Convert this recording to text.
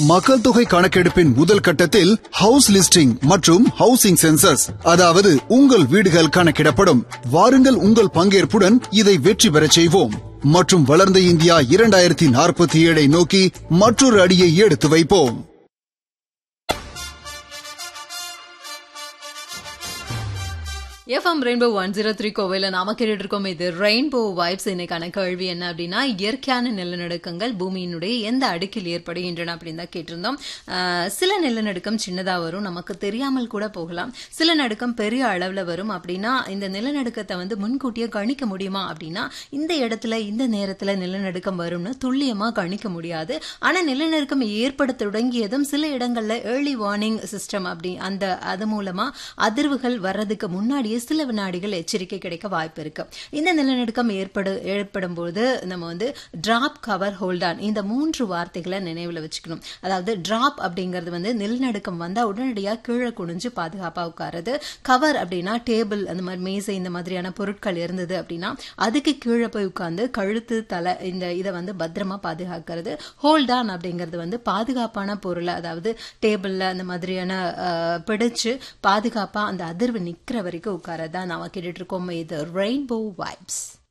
மக்கள் தொகை கணக்கெடுப்பின் முதல் கட்டத்தில் ஹவுஸ் லிஸ்டிங் மற்றும் ஹவுசிங் சென்சஸ் அதாவது உங்கள் வீடுகள் கணக்கிடப்படும் வாருங்கள் உங்கள் பங்கேற்புடன் இதை வெற்றி பெறச் செய்வோம் மற்றும் வளர்ந்த இந்தியா இரண்டாயிரத்தி நாற்பத்தி ஏழை நோக்கி மற்றொரு அடியை எடுத்து வைப்போம் FM rainbow one zero three கோவையில் நாம கேட்டுட்டு இருக்கோம் இது ரெயின்போ வைப்ஸ் இன்னைக்கான கேள்வி என்ன அப்படின்னா இயற்கையான நிலநடுக்கங்கள் பூமியினுடைய எந்த அடுக்கில் ஏற்படுகின்றன அப்படின்னு தான் கேட்டிருந்தோம் ஆஹ் சில நிலநடுக்கம் சின்னதா வரும் நமக்கு தெரியாமல் கூட போகலாம் சில நடுக்கம் பெரிய அளவுல வரும் அப்படின்னா இந்த நிலநடுக்கத்தை வந்து முன்கூட்டியே கணிக்க முடியுமா அப்படின்னா இந்த இடத்துல இந்த நேரத்துல நிலநடுக்கம் வரும்னு துல்லியமா கணிக்க முடியாது ஆனா நிலநடுக்கம் ஏற்பட தொடங்கியதும் சில இடங்கள்ல ஏர்லி வார்னிங் சிஸ்டம் அப்படி அந்த அது மூலமா அதிர்வுகள் வர்றதுக்கு முன்னாடியே சில வினாடிகள் எச்சரிக்கை கிடைக்க வாய்ப்பு இருக்கு இந்த நிலநடுக்கம் ஏற்படு ஏற்படும் போது நம்ம வந்து டிராப் கவர் ஹோல்டான் இந்த மூன்று வார்த்தைகளை நினைவுல வச்சுக்கணும் அதாவது டிராப் அப்படிங்கிறது வந்து நிலநடுக்கம் வந்தா உடனடியாக கீழே குனிஞ்சு பாதுகாப்பா உட்காருது கவர் அப்படின்னா டேபிள் அந்த மாதிரி மேசை இந்த மாதிரியான பொருட்கள் இருந்தது அப்படின்னா அதுக்கு கீழே போய் உட்கார்ந்து கழுத்து தலை இந்த இதை வந்து பத்திரமா பாதுகாக்கிறது ஹோல்டான் அப்படிங்கிறது வந்து பாதுகாப்பான பொருளை அதாவது டேபிள்ல அந்த மாதிரியான அஹ், பிடிச்சு பாதுகாப்பா அந்த அதிர்வு நிக்கிற வரைக்கும் உட்காரதான் நாம கேட்டுட்டு இருக்கோம் இது ரெயின்போ வைப்ஸ்